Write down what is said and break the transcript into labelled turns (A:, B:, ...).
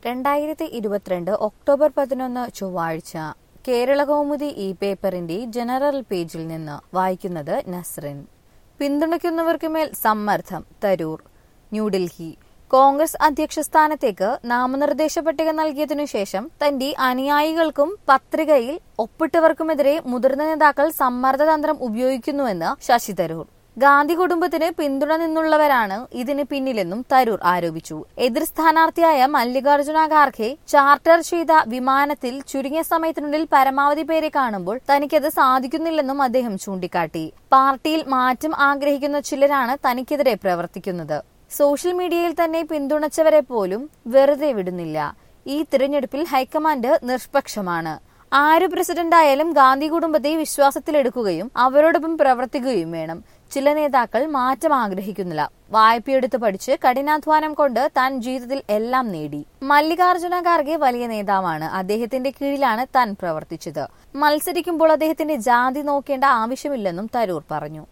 A: രണ്ടായിരത്തി ഇരുപത്തിരണ്ട് ഒക്ടോബർ പതിനൊന്ന് ചൊവ്വാഴ്ച കേരള കൗമുദി ഇ പേപ്പറിന്റെ ജനറൽ പേജിൽ നിന്ന് വായിക്കുന്നത് നസ്റിൻ പിന്തുണയ്ക്കുന്നവർക്കുമേൽ സമ്മർദ്ദം തരൂർ ന്യൂഡൽഹി കോൺഗ്രസ് അധ്യക്ഷ സ്ഥാനത്തേക്ക് നാമനിർദ്ദേശ പട്ടിക നൽകിയതിനു ശേഷം തന്റെ അനുയായികൾക്കും പത്രികയിൽ ഒപ്പിട്ടവർക്കുമെതിരെ മുതിർന്ന നേതാക്കൾ സമ്മർദ്ദതന്ത്രം ഉപയോഗിക്കുന്നുവെന്ന് ശശി തരൂർ ഗാന്ധി കുടുംബത്തിന് പിന്തുണ നിന്നുള്ളവരാണ് ഇതിന് പിന്നിലെന്നും തരൂർ ആരോപിച്ചു എതിർ സ്ഥാനാർത്ഥിയായ മല്ലികാർജുന ഖാർഖെ ചാർട്ടർ ചെയ്ത വിമാനത്തിൽ ചുരുങ്ങിയ സമയത്തിനുള്ളിൽ പരമാവധി പേരെ കാണുമ്പോൾ തനിക്കത് സാധിക്കുന്നില്ലെന്നും അദ്ദേഹം ചൂണ്ടിക്കാട്ടി പാർട്ടിയിൽ മാറ്റം ആഗ്രഹിക്കുന്ന ചിലരാണ് തനിക്കെതിരെ പ്രവർത്തിക്കുന്നത് സോഷ്യൽ മീഡിയയിൽ തന്നെ പിന്തുണച്ചവരെ പോലും വെറുതെ വിടുന്നില്ല ഈ തിരഞ്ഞെടുപ്പിൽ ഹൈക്കമാൻഡ് നിഷ്പക്ഷമാണ് ആര് പ്രസിഡന്റായാലും ഗാന്ധി കുടുംബത്തെ വിശ്വാസത്തിലെടുക്കുകയും അവരോടൊപ്പം പ്രവർത്തിക്കുകയും വേണം ചില നേതാക്കൾ മാറ്റം ആഗ്രഹിക്കുന്നില്ല വായ്പയെടുത്ത് പഠിച്ച് കഠിനാധ്വാനം കൊണ്ട് താൻ ജീവിതത്തിൽ എല്ലാം നേടി മല്ലികാർജുന ഖാർഗെ വലിയ നേതാവാണ് അദ്ദേഹത്തിന്റെ കീഴിലാണ് താൻ പ്രവർത്തിച്ചത് മത്സരിക്കുമ്പോൾ അദ്ദേഹത്തിന്റെ ജാതി നോക്കേണ്ട ആവശ്യമില്ലെന്നും തരൂർ പറഞ്ഞു